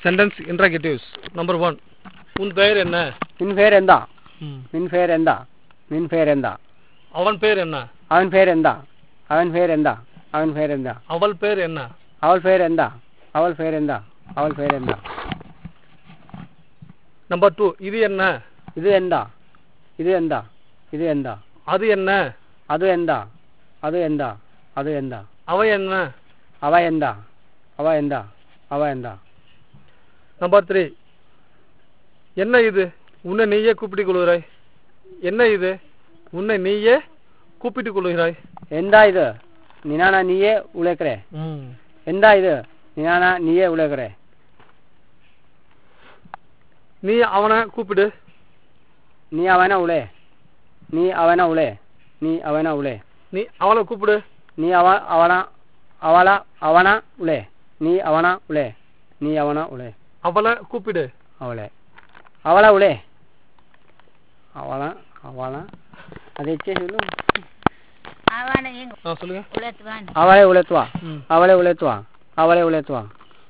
Sentence இன்ட்ராகேட்டிவ்ஸ் number one உன் பெயர் என்ன நின் பேர் எந்தா ம். நின் பேர் எந்தா நின் பேர் எந்தா அவன் பேர் என்ன அவன் பேர் எந்தா அவன் பேர் எந்தா அவன் பேர் எந்தா அவள் பேர் என்ன அவள் பேர் எந்தா அவள் பேர் எந்தா அவள் பேர் எந்தா நம்பர் டூ இது என்ன இது எந்தா இது எந்தா இது எந்தா அது என்ன அது எந்தா அது எந்தா அது எந்தா அவ என்ன அவ எந்தா அவ எந்தா அவ எந்தா நம்பர் த்ரீ என்ன இது உன்னை நீயே கூப்பிட்டுக் கொள்கிறாய் என்ன இது உன்னை நீயே கூப்பிட்டுக் கொள்கிறாய் எந்தா இது நினானா நீயே உழைக்கிற ம் எந்தா இது நினானா நீயே உழைக்கிற நீ அவனை கூப்பிடு நீ அவன உழே நீ அவன உழே நீ அவன உழே நீ அவளை கூப்பிடு நீ அவ அவனா அவளா அவனா உழே நீ அவனா உழே நீ அவனா உழே அவளை கூப்பிடு அவளே அவளா உழே அவளா அவளா அதை வச்சே சொல்லு அவனை எங்க ஆ சொல்லுங்க உழைத்துவான் அவளே உழைத்துவா ம் அவளே உழைத்துவா அவளே உழைத்துவா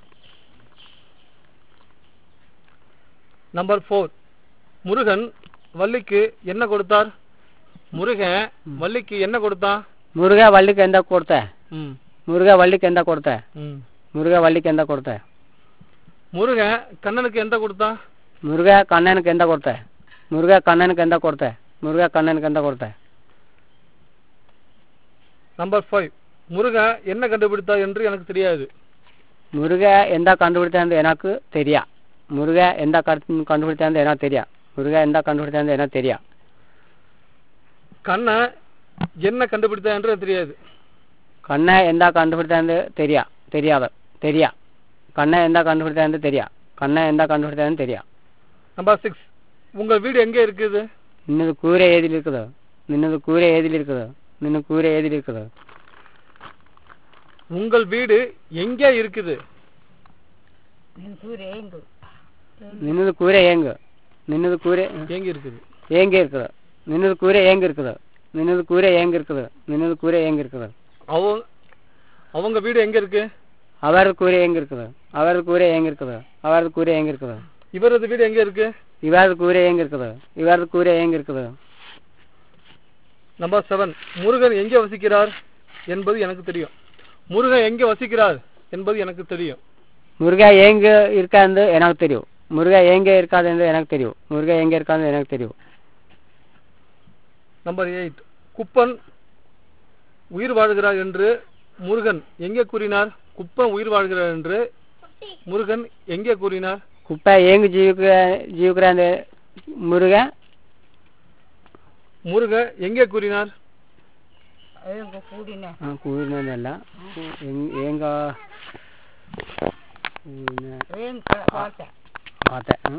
நம்பர் ஃபோர் முருகன் வள்ளிக்கு என்ன கொடுத்தார் முருகன் வள்ளிக்கு என்ன கொடுத்தான் முருக வள்ளிக்கு எந்த கொடுத்த ம் முருக வள்ளிக்கு எந்த கொடுத்த ம் முருக வள்ளிக்கு எந்த கொடுத்த முருகன் கண்ணனுக்கு எந்த கொடுத்தான் முருக கண்ணனுக்கு எந்த கொடுத்த முருக கண்ணனுக்கு எந்த கொடுத்த முருக கண்ணனுக்கு எந்த கொடுத்த நம்பர் ஃபைவ் முருகன் என்ன கண்டுபிடித்தா என்று எனக்கு தெரியாது முருக எந்த கண்டுபிடித்தாந்து எனக்கு தெரியா முருக எந்த கண்டு- கண்டுபிடித்தாந்து எனக்கு தெரியா முருக எந்த கண்டுபிடித்தாந்து எனக்கு தெரியா கண்ணை என்ன கண்டுபிடித்தா என்று எனக்கு தெரியாது கண்ணை எந்த கண்டுபிடித்தாந்து தெரியா தெரியாத தெரியா கண்ணை எந்த கண்டுபிடித்தாந்து தெரியா கண்ணை எந்த கண்டுபிடித்தாந்து தெரியா நம்பர் சிக்ஸ் உங்கள் வீடு எங்கே இருக்குது நின்னது கூரை ஏதில் இருக்குது நின்னது கூரை ஏதில் இருக்குது நின்னு கூரை ஏதில் இருக்குது உங்கள் வீடு எங்கே இருக்குது என் கூறு எங்கு நின்னது கூரை ஏங்கு நின்னது கூரை எங்கே இருக்குது ஏங்க இருக்குது நின்னது கூரை ஏங்க இருக்குது நின்னது கூரை ஏங்க இருக்குது நின்னது கூரை ஏங்க இருக்குது அவங்க அவங்க வீடு எங்கே இருக்கு அவரது கூரை எங்க இருக்குது அவரது கூரை எங்க இருக்குது அவரது கூரை எங்க இருக்குது இவரது வீடு எங்கே இருக்கு இவரது கூரை எங்க இருக்குது இவரது கூரை எங்க இருக்குது நம்பர் செவன் முருகன் எங்கே வசிக்கிறார் என்பது எனக்கு தெரியும் முருகன் எங்கே வசிக்கிறார் என்பது எனக்கு தெரியும் முருகா எங்க இருக்காது எனக்கு தெரியும் முருகா எங்க இருக்காது எனக்கு தெரியும் முருகா எங்க இருக்காது எனக்கு தெரியும் நம்பர் எயிட் குப்பன் உயிர் வாழ்கிறார் என்று முருகன் எங்கே கூறினார் குப்பன் உயிர் வாழ்கிறார் என்று முருகன் எங்கே கூறினார் குப்பை எங்க ஜீவிக்கிற ஜீவிக்கிறாந்து முருகா முருகன் எங்கே கூறினார் எங்க கூடின கூறினதல்ல எங்க எங்க பார்த்தேன் பார்த்தேன்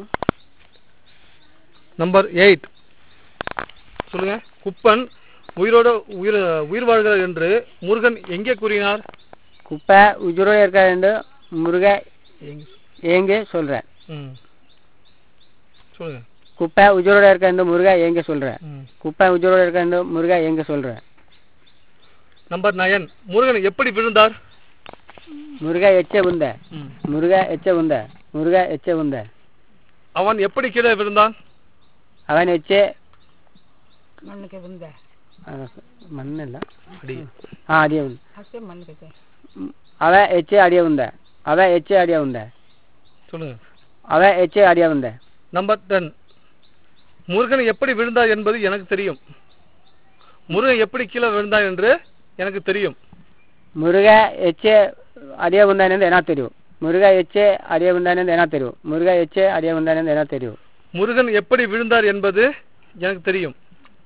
நம்பர் எயிட் சொல்லுங்க குப்பன் உயிரோட உயிர் உயிர் வாழ்கிறார் என்று முருகன் எங்கே கூறினார் குப்பை உயிரோட இருக்காது முருகா எங்க- எங்க சொல்றேன் ம் சொல்லுங்க குப்பை உயிரோட இருக்காது முருகா எங்க சொல்றேன் ம் குப்பை உயிரோட இருக்காது முருகா எங்க சொல்றேன் நம்பர் நயன் முருகன் எப்படி விழுந்தார் முருகா எச்ச உந்த ம் முருகா எச்ச உந்த முருகா எச்ச உந்த அவன் எப்படி கீழே விழுந்தான் அவன் எச்சே மண்ணுக்கு விழுந்த மண்ணிಲ್ಲ அடி ಹಾ ಅಡಿಯ ಉಂದ அசை மண்ணுக்கு ಅವ ಹೆಚ್ಚೆ ಅಡಿಯ ಉಂದ ಅವ ಹೆಚ್ಚೆ ಅಡಿಯ ಉಂದ சொல்லுங்க ಅವ ಹೆಚ್ಚೆ ಅಡಿಯ ಉಂದ நம்பர் டென் முருகன் எப்படி விழுந்தார் என்பது எனக்கு தெரியும் முருகன் எப்படி கீழே விழுந்தார் என்று எனக்கு தெரியும் ಮುರುಗ ಹೆಚ್ಚೆ ಅಡಿಯ ಉಂದಾನೆಂದು ಏನೋ ತೆರಿವು ಮುರುಗ ಹೆಚ್ಚೆ ಅಡಿಯ ಉಂದಾನೆಂದು ಏನೋ ತೆರಿವು ಮುರುಗ ಹೆಚ್ಚೆ ಅಡಿಯ ಉಂದಾನೆಂದು ಏನೋ ತೆರಿವು முருகன் எப்படி விழுந்தார் என்பது எனக்கு தெரியும்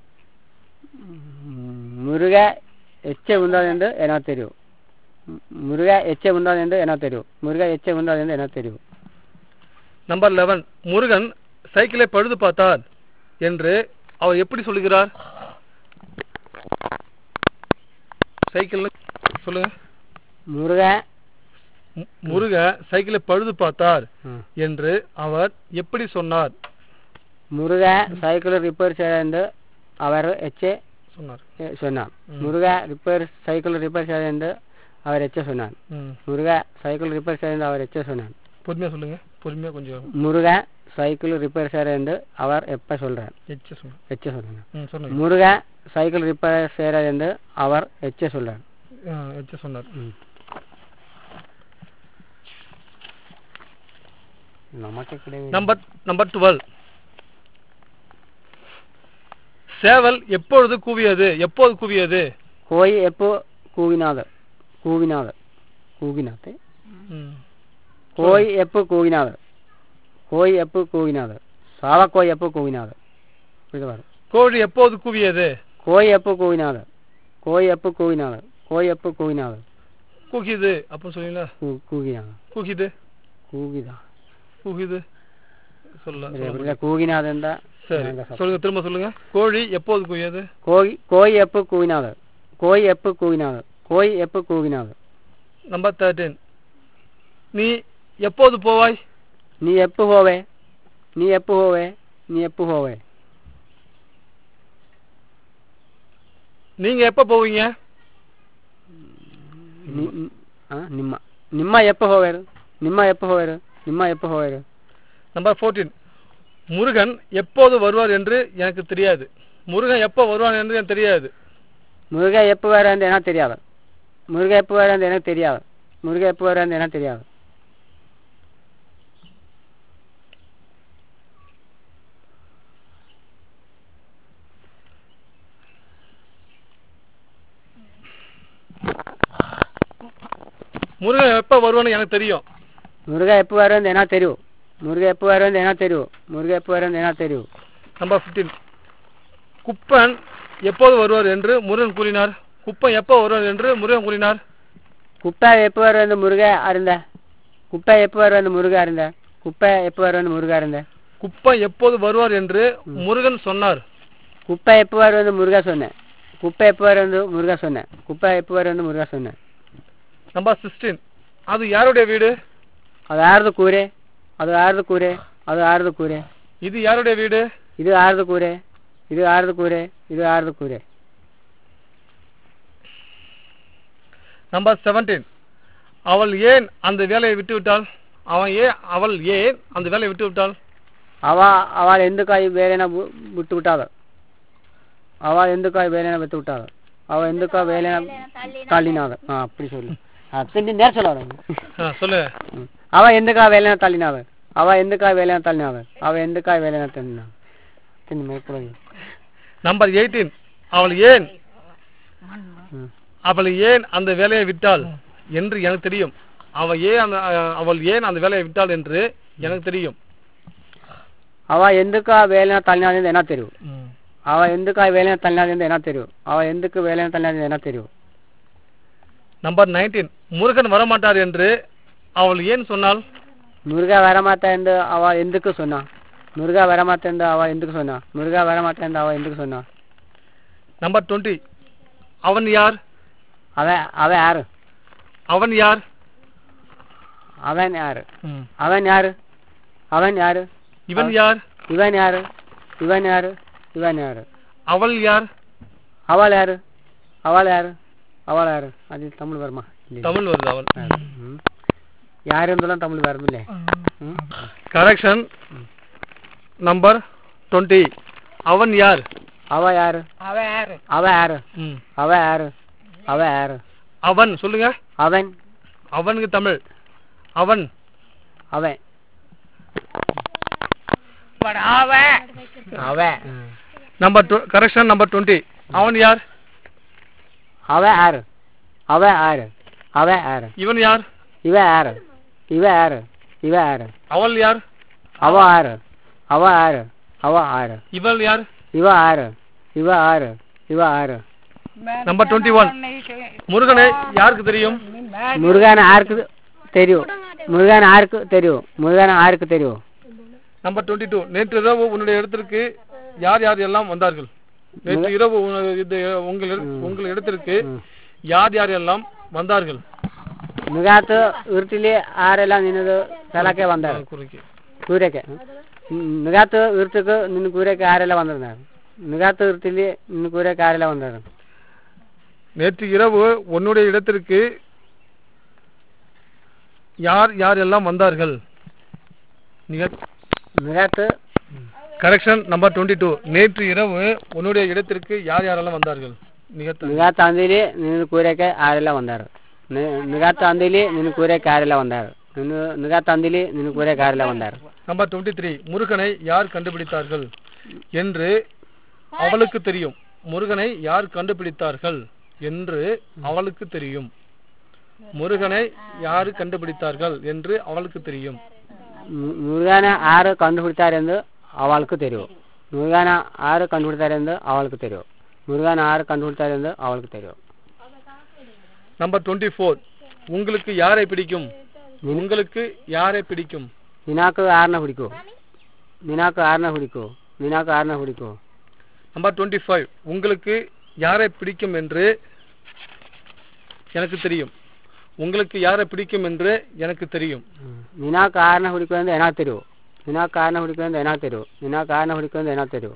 ಮುರುಗ ಹೆಚ್ಚೆ ಉಂದಾನೆಂದು ಏನೋ ತೆರಿವು ಮುರುಗ ಹೆಚ್ಚೆ ಉಂದಾನೆಂದು ಏನೋ ತೆರಿವು ಮುರುಗ ಹೆಚ್ಚೆ ಉಂದಾನೆಂದು ಏನೋ ತೆರಿವು நம்பர் லெவன் முருகன் சைக்கிளை பழுது பார்த்தார் என்று அவர் எப்படி சொல்லுகிறார் சைக்கிள் சொல்லுங்க ಮುರುಗ மு- முருகன் சைக்கிளை பழுது பார்த்தார் ಹ್ಮ್. என்று அவர் எப்படி சொன்னார் ಮುರುಗ ಸೈಕಲ್ ರಿಪೇರ್ ಎಂದು ಅವರು ಹೆಚ್ಚೆ சொன்னார் சொன்னான் ம். முருகா ரிப்பேர் சைக்கிள் ரிப்பேர் செய்து அவர் எச்ச சொன்னான் ம் முருகா சைக்கிள் ரிப்பேர் செய்து அவர் எச்ச சொன்னான் பொறுமையா சொல்லுங்க பொறுமையா கொஞ்சம் முருகன் சைக்கிள் ரிப்பேர் செய்யறது அவர் எப்ப சொல்றார் எச்ச சொல்லுங்க எச்ச சொல்லுங்க ம் சொல்லுங்க முருகன் சைக்கிள் ரிப்பேர் செய்யறது அவர் எச்ச சொல்றார் ஆ, எச்ச சொன்னார் நமக்கு கிடையாது நம்பர் நம்பர் டுவெல் சேவல் எப்பொழுது கூவியது எப்போது கூவியது கோய் எப்போ கூவினாது கூவினாது கூவினாது ம். கோய் எப்போ கூவினாது கோய் எப்போ கூவினாது சாவ கோய் எப்போ கூவினாது இது வரும் கோழி எப்போது கூவியது கோய் எப்போ கூவினாது கோய் எப்போ கூவினாது கோய் எப்போ கூவினாது கூகிது அப்போ சொல்லுங்களா கூ- கூவினாது கூகிது கூவிதா கூகிது சொல்ல சொல்ல இப்படி முடியாது. கூவினாதுந்தா சரி நாங்க சாப்பிடுவோம். சொல்லுங்க திரும்ப சொல்லுங்க கோழி எப்போது கூவியது கோய் கோய் எப்போ கூவினாது கோய் எப்போ கூவினாது கோய் எப்போ கூவினாது நம்பர் தேர்ட்டீன் நீ எப்போது போவாய் நீ எப்போ போவே நீ எப்போ போவே நீ எப்போ போவே நீங்க எப்ப போவீங்க ನಿ- ನಿ- ಆ, ನಿಮ್ಮ ನಿಮ್ಮ ಎಪ್ಪ ಹೋಗ್ಯಾರು ನಿಮ್ಮ ಎಪ್ಪ ಹೋಗ್ಯಾರು ನಿಮ್ಮ ಎಪ್ಪ ಹೋಗ್ಯಾರು நம்பர் ஃபோர்டீன் முருகன் எப்போது வருவார் என்று எனக்கு தெரியாது முருகன் எப்போ வருவான் என்று எனக்கு தெரியாது முருக எப்போ வர ಅಂತ ಏನೋ தெரியாது முருக எப்போ வர ಅಂತ எனக்கு தெரியாது முருக எப்போ வர ಅಂತ ಏನೋ தெரியாது முருகன் எப்போ வருவான்னு எனக்கு தெரியும் முருக எப்போ வர ಅಂತ ಏನೋ தெரியும் முருக எப்போ வர ಅಂತ ಏನೋ தெரியும் முருக எப்போ வர ಅಂತ ಏನೋ தெரியும் நம்பர் ஃபிஃப்டீன் குப்பன் எப்போது வருவார் என்று முருகன் கூறினார் குப்பன் எப்போ வருவார் என்று முருகன் கூறினார் குப்பை எப்போ வர ಅಂತ முருக அருந்த குப்பை எப்போ வர ಅಂತ முருக அருந்த குப்பை எப்போ வர ಅಂತ முருக அருந்த குப்பன் எப்போது வருவார் என்று முருகன் சொன்னார் குப்பை எப்போ வர வந்து முருகா சொன்னேன் குப்பை எப்போ வர வந்து முருகா சொன்னேன் குப்பை எப்போ வர வந்து முருகா சொன்னேன் நம்பர் சிக்ஸ்டீன் அது யாருடைய வீடு ಅದು ಯಾರ್ದು ಕೂರೆ ಅದು ಯಾರ್ದು ಕೂರೆ ಅದು ಯಾರ್ದು ಕೂರೆ இது யாருடைய வீடு ಇದು ಯಾರ್ದು ಕೂರೆ ಇದು ಯಾರ್ದು ಕೂರೆ ಇದು ಯಾರ್ದು ಕೂರೆ நம்பர் செவன்டீன் அவள் ஏன் அந்த வேலையை விட்டு விட்டாள் அவன் ஏன் அவள் ஏன் அந்த வேலையை விட்டு விட்டாள் ಅವ ಅವ ಎಂದಕ್ಕಾಗಿ ಬೇರೆನ ಬು- ಬಿಟ್ಟು ಬಿಟ್ಟಾದ ಅವ ಎಂದಕ್ಕಾಗಿ ಬೇರೆನ ಬಿಟ್ಟು ಬಿಟ್ಟಾದ ಅವ ಎಂದಕ್ಕ ಬೇರೆನ ತಳ್ಳಿನಾದ ಹಾ ಅಪ್ಪಡಿ சொல்லு அப்படி நேர் சொல்லாத ஆ, சொல்லு அவ எந்தக்கா வேலைன தள்ளினாத அவ எந்தக்கா வேலைன தள்ளினாத அவ எந்தக்கா வேலைன தள்ளினாத தின்னு மேற்கொள்ள நம்பர் எயிட்டீன் அவள் ஏன் ம் அவள் ஏன் அந்த வேலையை விட்டாள் என்று எனக்கு தெரியும் அவள் ஏன் அந்த அவள் ஏன் அந்த வேலையை விட்டாள் என்று எனக்கு தெரியும் ಅವ ಎಂದಕ್ಕ ವೇಲೆನ ತಲೆನಾದಿಂದ ಏನೋ ತೆರಿವು ಅವ ಎಂದಕ್ಕ ವೇಲೆನ ತಲೆನಾದಿಂದ ಏನೋ ತೆರಿವು ಅವ ಎಂದಕ್ಕೆ ವೇಲೆನ ತಲೆನಾದಿಂದ ಏನೋ ತೆರಿವು நம்பர் நைன்டீன் முருகன் வரமாட்டார் என்று அவள் ஏன் சொன்னாள் ಮುರುಘ ವರಮಾತ ಎಂದು ಅವ ಎಂದಕ್ಕೂ ಸೊನ್ನ ಮುರುಘ ವರಮಾತ ಎಂದು ಅವ ಎಂದಕ್ಕೂ ಸೊನ್ನ ಮುರುಘ ವರಮಾತ ಎಂದು ಅವ ಎಂದಕ್ಕೂ ಸೊನ್ನ நம்பர் டுவெண்ட்டி அவன் யார் ಅವ ಅವ ಯಾರು அவன் யார் ಅವನ್ ಯಾರು ಅವನ್ ಯಾರು ಅವನ್ ಯಾರು இவன் யார் ಇವನ್ ಯಾರು ಇವನ್ ಯಾರು ಇವನ್ ಯಾರು அவள் யார் ಅವಳು ಯಾರು ಅವಳು ಯಾರು ಅವಳು ಯಾರು ಅದು ತಮಿಳು ಬರ್ಮ தமிழ் வருது அவள் ಯಾರು ಅಂದಲ್ಲ ತಮಿಳು ಬರ್ಮಿಲ್ಲ ಹ್ಮ್ கரெக்ஷன் நம்பர் டுவெண்ட்டி அவன் யார் ಅವ ಯಾರು அவ யாரு ಅವ ಯಾರು ம். ಅವ ಯಾರು ಅವ ಯಾರು அவன் சொல்லுங்க ಅವನ್ அவனுக்கு தமிழ் அவன் ಅವನ್ அவ ಅವ நம்பர் கரெக்ஷன் நம்பர் டுவெண்ட்டி அவன் யார் ಅವ ಯಾರು ಅವ ಯಾರು ಅವ ಯಾರು இவன் யார் ಇವ ಯಾರು ಇವ ಯಾರು ಇವ ಯಾರು அவள் யார் ಅವ ಯಾರು ಅವ ಯಾರು ಅವ ಯಾರು இவள் யார் ಇವ ಯಾರು ಇವ ಯಾರು ಇವ ಯಾರು நம்பர் டுவெண்ட்டி ஒன் முருகனை யாருக்கு தெரியும் முருகன் யாருக்கு தெரியும் முருகன் யாருக்கு தெரியும் முருகன் யாருக்கு தெரியும் நம்பர் டுவெண்ட்டி டூ நேற்று இரவு உன்னுடைய இடத்திற்கு யார் யார் எல்லாம் வந்தார்கள் நேற்று இரவு உன- இது உங்கள் இட- உங்கள் இடத்திற்கு யார் யார் எல்லாம் வந்தார்கள் ನುಗಾತು ಇರ್ತಿಲಿ ಆರೆಲ್ಲ ನಿನ್ನದು ಸ್ಥಳಕ್ಕೆ ಬಂದಾರ குறிக்கு ಕೂರಕ್ಕೆ ನುಗಾತು ಇರ್ತಕ್ಕೆ ನಿನ್ನ ಕೂರಕ್ಕೆ ಆರೆಲ್ಲ ಬಂದಾರ ನುಗಾತು ಇರ್ತಿಲಿ ನಿನ್ನ ಕೂರಕ್ಕೆ ಆರೆಲ್ಲ ಬಂದಾರ நேற்று இரவு உன்னுடைய இடத்திற்கு யார் யார் எல்லாம் வந்தார்கள் நிகழ் மிகாத்து கரெக்ஷன் நம்பர் டுவெண்ட்டி டூ நேற்று இரவு உன்னுடைய இடத்திற்கு யார் யாரெல்லாம் வந்தார்கள் நிகழ்த்த మిగతా అందిలి నిన్ను కూరేకే ఆరెలా వందారు మిగతా అందిలి నిన్ను కూరేకే ఆరెలా వందారు నిన్ను మిగతా అందిలి నిన్ను కూరేకే ఆరెలా వందారు நம்பர் டுவெண்ட்டி த்ரீ முருகனை யார் கண்டுபிடித்தார்கள் என்று அவளுக்கு தெரியும் முருகனை யார் கண்டுபிடித்தார்கள் என்று அவளுக்கு தெரியும் முருகனை யார் கண்டுபிடித்தார்கள் என்று அவளுக்கு தெரியும் మురుగాన ఆరు కండుపిడతారెందు అవൾക്ക് తెరువు మురుగాన ఆరు కండుపిడతారెందు అవൾക്ക് తెరువు మురుగాన ఆరు కండుపిడతారెందు అవൾക്ക് తెరువు நம்பர் டுவெண்ட்டி ஃபோர் உங்களுக்கு யாரை பிடிக்கும் உங்களுக்கு யாரை பிடிக்கும் నినాకు ఆరున హుడికు నినాకు ఆరున హుడికు నినాకు ఆరున హుడికు நம்பர் டுவெண்ட்டி ஃபைவ் உங்களுக்கு யாரை பிடிக்கும் என்று எனக்கு தெரியும் உங்களுக்கு யாரை பிடிக்கும் என்று எனக்கு தெரியும் ನಿನಾಕು ಆರುನ ಹುಡುಕು ಎಂದು ಏನಾಗ್ ತೆರುವು ನಿನಾಕು ಆರುನ ಹುಡುಕು ಎಂದು ಏನಾಗ್ ತೆರುವು ನಿನಾಕು ಆರುನ ಹುಡುಕು ಎಂದು ಏನಾಗ್ ತೆರುವು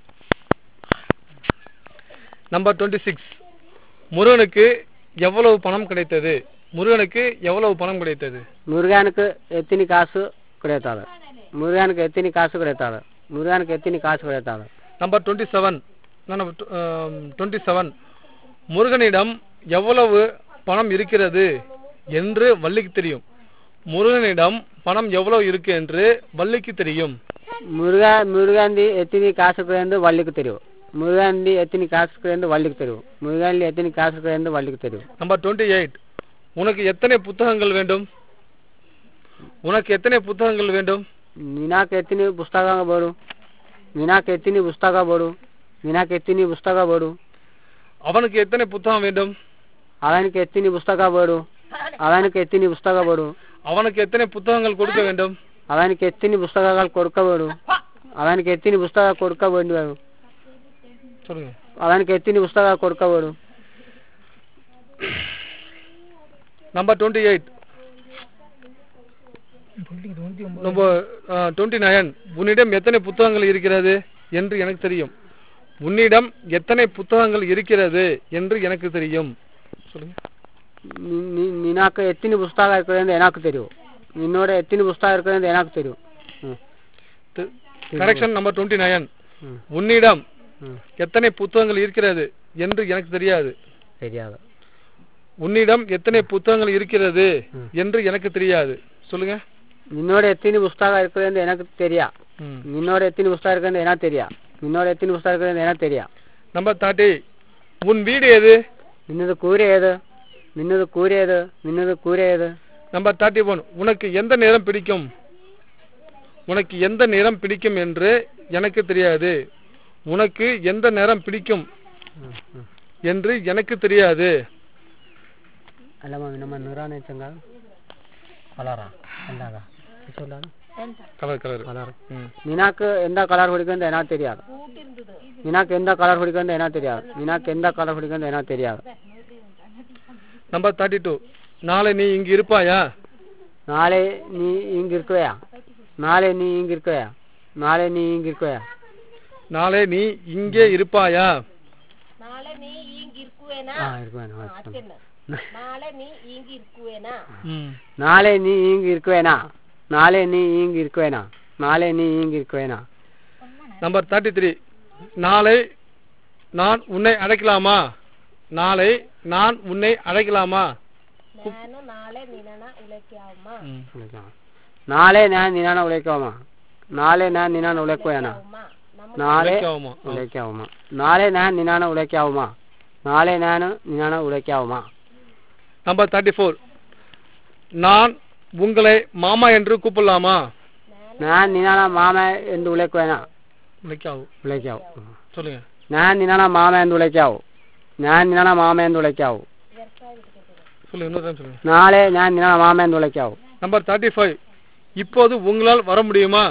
நம்பர் டுவெண்ட்டி சிக்ஸ் முருகனுக்கு எவ்வளவு பணம் கிடைத்தது முருகனுக்கு எவ்வளவு பணம் கிடைத்தது మురుగానికి ఎత్తిని కాసు కొడతాడు మురుగానికి ఎత్తిని కాసు కొడతాడు మురుగానికి ఎత్తిని కాసు కొడతాడు number twenty seven twenty seven முருகனிடம் எவ்வளவு பணம் இருக்கிறது என்று வள்ளிக்கு தெரியும் முருகனிடம் பணம் எவ்வளவு இருக்கு என்று வள்ளிக்கு தெரியும் మురుగా మురుగాంది ఎత్తిని కాసు కొయ్యందు వల్లికి తెరువు మురుగాంది ఎత్తిని కాసు కొయ్యందు వల్లికి తెరువు మురుగాంది ఎత్తిని కాసు కొయ్యందు వల్లికి తెరువు நம்பர் டுவெண்ட்டி எயிட் உனக்கு எத்தனை புத்தகங்கள் வேண்டும் உனக்கு எத்தனை புத்தகங்கள் வேண்டும் నినాకు ఎత్తిని పుస్తకం బోడు నినాకు ఎత్తిని పుస్తక బోడు నినాకు ఎత్తిని పుస్తక బోడు அவனுக்கு எத்தனை புத்தகம் வேண்டும் అవనికి ఎత్తిని పుస్తక బోడు అవనికి ఎత్తిని పుస్తక బోడు அவனுக்கு எத்தனை புத்தகங்கள் கொடுக்க வேண்டும் అవనికి ఎత్తిని పుస్తకాలు కొడుకబోడు అవనికి ఎత్తిని పుస్తక కొడుకబోడు వాడు சொல்லுங்க అవనికి ఎత్తిని పుస్తక కొడుకబోడు நம்பர் டுவெண்ட்டி எயிட் நம்ம டுவெண்ட்டி நைன் உன்னிடம் எத்தனை புத்தகங்கள் இருக்கிறது என்று எனக்கு தெரியும் உன்னிடம் எத்தனை புத்தகங்கள் இருக்கிறது என்று எனக்கு தெரியும் சொல்லுங்க ನಿ- ನಿ- ನಿನಾಕ ಎತ್ತಿನ ಪುಸ್ತಕ ಇರ್ಕೊಳ್ಳೋದು ಏನಾಕು ತೆರಿವು ನಿನ್ನೋಡ ಎತ್ತಿನ ಪುಸ್ತಕ ಇರ್ಕೊಳ್ಳೋದು ಏನಾಕು ತೆರಿವು ಹ್ಞೂ கரெக்ஷன் நம்பர் டுவெண்ட்டி நைன் ம். உன்னிடம் ம் எத்தனை புத்தகங்கள் இருக்கிறது என்று எனக்கு தெரியாது தெரியாது உன்னிடம் எத்தனை புத்தகங்கள் இருக்கிறது ம். என்று எனக்கு தெரியாது சொல்லுங்க ನಿನ್ನೋಡ ಎತ್ತಿನ ಪುಸ್ತಕ ಇರ್ಕೊಳ್ಳೋದು ಏನಾಕು ತೆರಿಯಾ ம். ನಿನ್ನೋಡ ಎತ್ತಿನ ಪುಸ್ತಕ ಇರ್ಕೊಳ್ಳೋದು ಏನೋ ತೆರಿಯಾ ನಿನ್ನೋಡ ಎತ್ತಿನ ಪುಸ್ತಕ ಇರ್ಕೊಳ್ಳೋದು ಏನೋ ತೆರಿಯಾ நம்பர் தேர்ட்டி உன் வீடு எது ನಿನ್ನದು ಕೂರೆ ಏದು ನಿನ್ನದು ಕೂರೆ ಏದು ನಿನ್ನದು ಕೂರೆ ಏದು நம்பர் தேர்ட்டி ஒன் உனக்கு எந்த நிறம் பிடிக்கும் உனக்கு எந்த நிறம் பிடிக்கும் என்று எனக்கு தெரியாது உனக்கு எந்த நிறம் பிடிக்கும் ಹ್ಞೂ ಹ್ಞೂ என்று எனக்கு தெரியாது ಅಲ್ಲ ಮಮ್ಮಿ ನಮ್ಮ ನೂರಾನೆ ಚಂಗ ಕಲರಾ ಅಂದಾಗ ಚೊಲ್ಲಾದ கலர் கலர் கலர் ம். ನಿನಾಕ್ ಎಂದ ಕಲರ್ ಹುಡುಕಂದು ಏನೋ தெரியாது ನಿನಾಕ್ ಎಂದ ಕಲರ್ ಹುಡುಕಂದು ಏನೋ தெரியாது ನಿನಾಕ್ ಎಂದ ಕಲರ್ ಹುಡುಕಂದು ಏನೋ தெரியாது நம்பர் தேர்ட்டி டூ நாளை நீ இங்கு இருப்பாயா ನಾಳೆ ನೀ ಹಿಂಗ್ ಇರ್ಕೋಯಾ ನಾಳೆ ನೀ ಹಿಂಗ್ ಇರ್ಕೋಯಾ ನಾಳೆ ನೀ ಹಿಂಗ್ ಇರ್ಕೋಯಾ நாளை நீ இங்கே இருப்பாயா ನಾಳೆ ನೀ ಹಿಂಗ್ ಇರ್ಕುವೇನಾ ಹಾ ಇರ್ಕೋಯಾ ಅಷ್ಟೇನ ನಾಳೆ ನೀ ಹಿಂಗ್ ಇರ್ಕುವೇನಾ ம். ನಾಳೆ ನೀ ಹಿಂಗ್ ಇರ್ಕೋಯೇನಾ ನಾಳೆ ನೀ ಹಿಂಗ್ ಇರ್ಕೋಯೇನಾ ನಾಳೆ ನೀ ಹಿಂಗ್ ಇರ್ಕೋಯೇನಾ நம்பர் தேர்ட்டி த்ரீ நாளை நான் உன்னை அழைக்கலாமா நாளை நான் உன்னை அழைக்கலாமா ನಾನು ನಾಳೆ ನಿನ್ನ ಉಳಕ್ಯಾವಮ್ಮ ம். ನಾಳೆ ನಾನು ನಿನ್ನ ಉಳಕೋಮ ನಾಳೆ ನಾನು ನಿನ್ನ ಉಳಕೋಯನಾ ಅಮ್ಮ ನಮ್ಮ ನಾಳೆ அழைக்காவுமா ஆ. உழைக்காவுமா நாளை நான் நினான உழைக்காவுமா நாளை நான் நினான உழைக்காவுமா நம்பர் தேர்ட்டி ஃபோர் நான் உங்களை மாமா என்று கூப்பிடலாமா நான் நினான மாமா என்று உழைக்குவேனா உழைக்காவு உழைக்காவு சொல்லுங்க நான் நினான மாமா என்று உழைக்காவு நான் நினான மாமா என்று உழைக்காவு சொல்லுங்க இன்னொரு time சொல்லுங்க நாளை நான் நினான மாமா என்று உழைக்காவு நம்பர் தேர்ட்டி ஃபைவ் இப்போது உங்களால் வர முடியுமா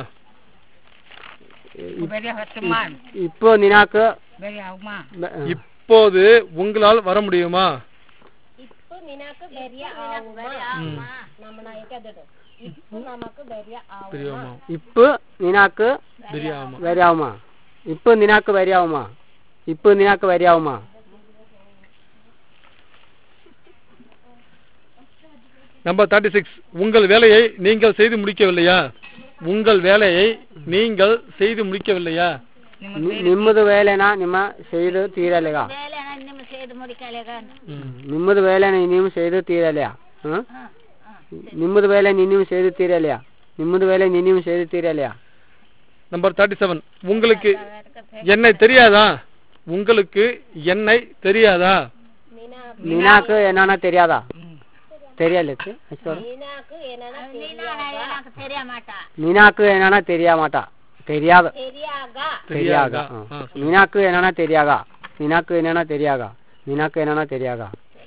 Beri teman, இப்போ நினாக்கு beri auma. இப்போது உங்களால் வர முடியுமா ಇಪ್ಪು ನಿನക്ക് ಬೆರಿಯ ಆവുಮ ನಮ್ಮ ನಾಯಕ ಅದಡು ಇಪ್ಪು ನಮಕ್ ಬೆರಿಯ ಆവുಮ தெரியாமா இப்போ நினாக்கு தெரியாமா வரியாவுமா இப்போ நினாக்கு வரியாவுமா இப்போ நினாக்கு வரியாவுமா நம்பர் தேர்ட்டி சிக்ஸ் உங்கள் வேலையை நீங்கள் செய்து முடிக்கவில்லையா உங்கள் வேலையை நீங்கள் செய்து முடிக்கவில்லையா ನಿ- ನಿಮ್ಮದು ವೇಳೆನ ನಿಮ್ಮ செய்து ತೀರಲೆಗ வேலைனா இன்னும் செய்து முடிக்கலையா ನಿಮ್ಮದು ವೇಳೆನ ನೀವು செய்து ತೀರಲೆಯ ಹ್ಮ್ ನಿಮ್ಮದು ವೇಳೆ ನೀವು செய்து ತೀರಲೆಯ ನಿಮ್ಮದು ವೇಳೆ ನೀವು செய்து ತೀರಲೆಯ நம்பர் தேர்ட்டி செவன் உங்களுக்கு என்னை தெரியாதா உங்களுக்கு என்னை தெரியாதா ನಿನಾಕು ಏನಾನ தெரியாதா தெரியலுக்கு നിനക്ക് എന്നാ எனக்கு தெரிய மாட்டா ನಿನಾಕು ಏನಾನ தெரிய மாட்டா தெரியாது ശരിയാക தெரியாக ஆ. ನಿನಾಕು ಏನಾನ தெரியாக ನಿನಾಕು ಏನಾನ தெரியாக ನಿನಾಕು ಏನಾನ தெரியாக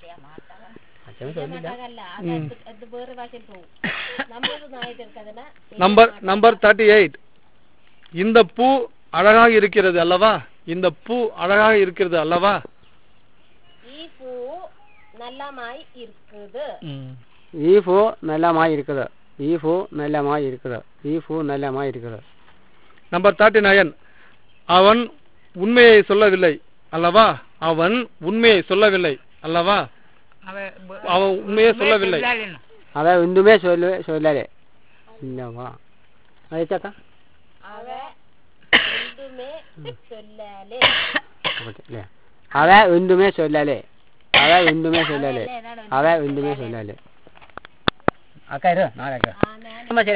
അതല്ല അത് അത് അത് വേറെ ഭാഷയിൽ പോകും നമ്മളൊരു നായിട്ടെടുക്കാതെ நம்பர் நம்பர் தேர்ட்டி எயிட் இந்த பூ அழகாக இருக்கிறது அல்லவா இந்த பூ அழகாக இருக்கிறது அல்லவா ഈ പൂ നല്ലമായി ഇരിക്കുത് ಈ பூ நல்லமாய் இருக்குது ಈ பூ நல்லமாய் இருக்குது ಈ பூ நல்லமாய் இருக்குது நம்பர் தேர்ட்டி நயன் அவன் உண்மையை சொல்லவில்லை அல்லவா அவன் உண்மையை சொல்லவில்லை அல்லவா அவன் உண்மையை சொல்லவில்லை அவ ஒன்றுமே சொல்லு சொல்லலே இல்லவா அழைச்சாக்கா അവ എന്തുമേ ചൊല്ലാലേ இல்லையா அவ ஒன்றுமே சொல்லலே அவ ஒன்றுமே சொல்லலே அவ ஒன்றுமே சொல்லலே அக்கா இரு நான் கேட்கிறேன் ആ ഞാൻ நம்ம சரி